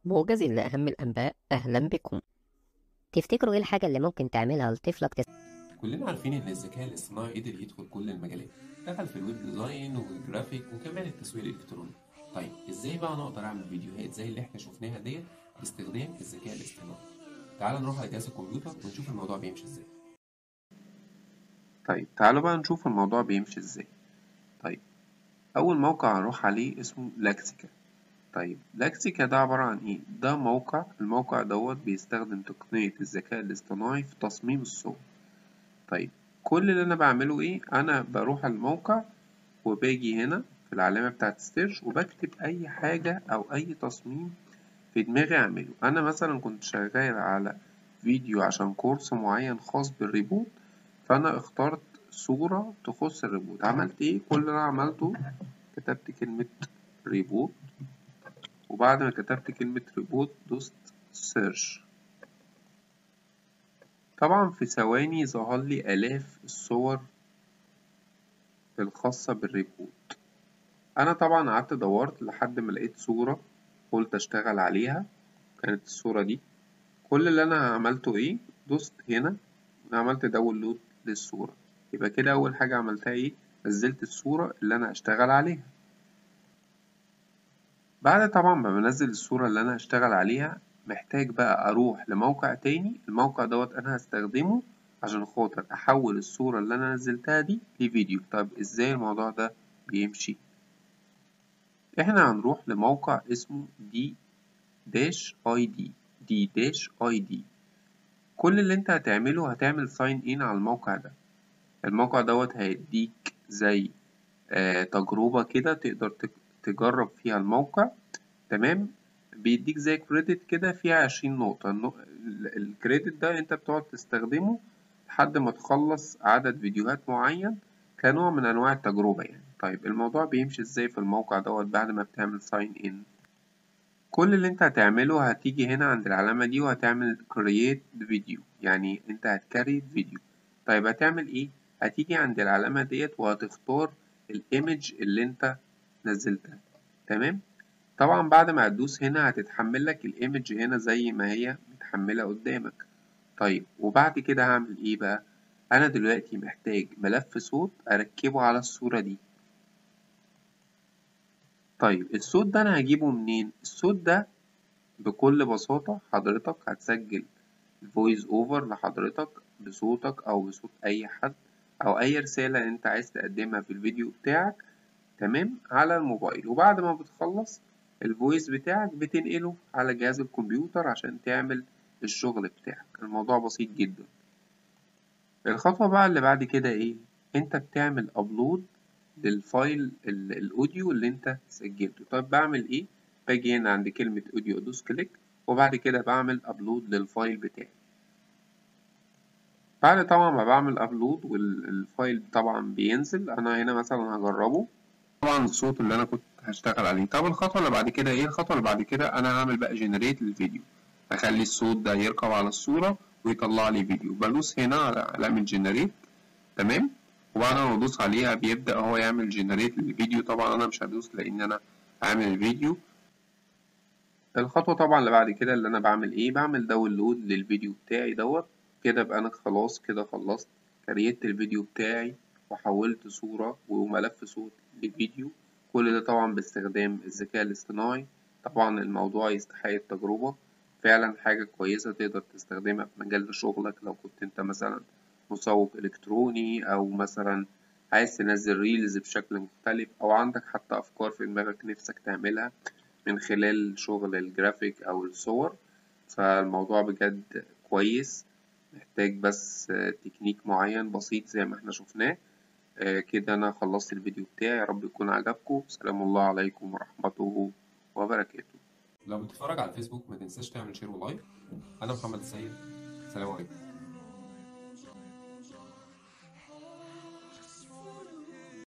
موجز لأهم الأنباء أهلا بكم تفتكروا ايه الحاجة اللي ممكن تعملها لطفلك تس... كلنا عارفين إن الذكاء الاصطناعي قدر يدخل كل المجالات دخل في الويب ديزاين والجرافيك وكمان التسويق الإلكتروني طيب إزاي بقى أنا أقدر أعمل فيديوهات زي اللي إحنا شفناها ديت باستخدام الذكاء الاصطناعي تعال نروح على جهاز الكمبيوتر ونشوف الموضوع بيمشي إزاي طيب تعالوا بقى نشوف الموضوع بيمشي ازاي طيب أول موقع هنروح عليه اسمه لاكسيكا طيب لاكسيكا ده عبارة عن ايه؟ ده موقع الموقع دوت بيستخدم تقنية الذكاء الاصطناعي في تصميم الصور طيب كل اللي أنا بعمله ايه؟ أنا بروح الموقع وباجي هنا في العلامة بتاعة السيرش وبكتب أي حاجة أو أي تصميم في دماغي أعمله أنا مثلا كنت شغال على فيديو عشان كورس معين خاص بالريبوت فأنا اخترت صورة تخص الريبوت عملت ايه كل اللي انا عملته كتبت كلمة ريبوت وبعد ما كتبت كلمة ريبوت دوست سيرش طبعا في ثواني ظهر لي آلاف الصور الخاصة بالريبوت أنا طبعا قعدت دورت لحد ما لقيت صورة قلت أشتغل عليها كانت الصورة دي كل اللي أنا عملته إيه دوست هنا عملت داونلود للصورة يبقى كده أول حاجة عملتها إيه نزلت الصورة اللي أنا هشتغل عليها بعد طبعا ما بنزل الصورة اللي أنا هشتغل عليها محتاج بقى أروح لموقع تاني الموقع دوت أنا هستخدمه عشان خاطر أحول الصورة اللي أنا نزلتها دي لفيديو طب إزاي الموضوع ده بيمشي إحنا هنروح لموقع اسمه دي داش اي دي دي داش اي دي كل اللي انت هتعمله هتعمل ساين ان على الموقع ده الموقع دوت هيديك زي آه تجربة كده تقدر تجرب فيها الموقع تمام بيديك زي كريدت كده فيها عشرين نقطة الكريدت ده انت بتقعد تستخدمه لحد ما تخلص عدد فيديوهات معين كنوع من انواع التجربة يعني طيب الموضوع بيمشي ازاي في الموقع دوت بعد ما بتعمل ساين ان كل اللي انت هتعمله هتيجي هنا عند العلامة دي وهتعمل create فيديو يعني انت هتكريت فيديو طيب هتعمل ايه هتيجي عند العلامة ديت وهتختار الايمج اللي انت نزلتها تمام طبعا بعد ما هتدوس هنا هتتحمل لك الايمج هنا زي ما هي متحملة قدامك طيب وبعد كده هعمل ايه بقى انا دلوقتي محتاج ملف صوت اركبه على الصورة دي طيب الصوت ده انا هجيبه منين الصوت ده بكل بساطة حضرتك هتسجل الفويس اوفر لحضرتك بصوتك او بصوت اي حد او اي رسالة انت عايز تقدمها في الفيديو بتاعك تمام على الموبايل وبعد ما بتخلص الفويس بتاعك بتنقله على جهاز الكمبيوتر عشان تعمل الشغل بتاعك الموضوع بسيط جدا الخطوة بقى اللي بعد كده ايه انت بتعمل ابلود للفايل الاوديو اللي انت سجلته طيب بعمل ايه باجي هنا عند كلمة اوديو ادوس كليك وبعد كده بعمل ابلود للفايل بتاعي بعد طبعا ما بعمل ابلود والفايل طبعا بينزل انا هنا مثلا هجربه طبعا الصوت اللي انا كنت هشتغل عليه طب الخطوه اللي بعد كده ايه الخطوه اللي بعد كده انا هعمل بقى جنريت للفيديو اخلي الصوت ده يركب على الصوره ويطلع لي فيديو بدوس هنا على علامه جنريت تمام وبعد ما بدوس عليها بيبدا هو يعمل جنريت للفيديو طبعا انا مش هدوس لان انا عامل الفيديو الخطوه طبعا اللي بعد كده اللي انا بعمل ايه بعمل داونلود للفيديو بتاعي دوت كده ابقى انا خلاص كده خلصت كريت الفيديو بتاعي وحولت صورة وملف صوت لفيديو كل ده طبعا باستخدام الذكاء الاصطناعي طبعا الموضوع يستحق التجربة فعلا حاجة كويسة تقدر تستخدمها في مجال شغلك لو كنت انت مثلا مسوق الكتروني او مثلا عايز تنزل ريلز بشكل مختلف او عندك حتى افكار في دماغك نفسك تعملها من خلال شغل الجرافيك او الصور فالموضوع بجد كويس محتاج بس تكنيك معين بسيط زي ما احنا شفناه كده انا خلصت الفيديو بتاعي يا رب يكون عجبكم سلام الله عليكم ورحمته وبركاته لو بتتفرج على الفيسبوك ما تنساش تعمل شير ولايك انا محمد السيد سلام عليكم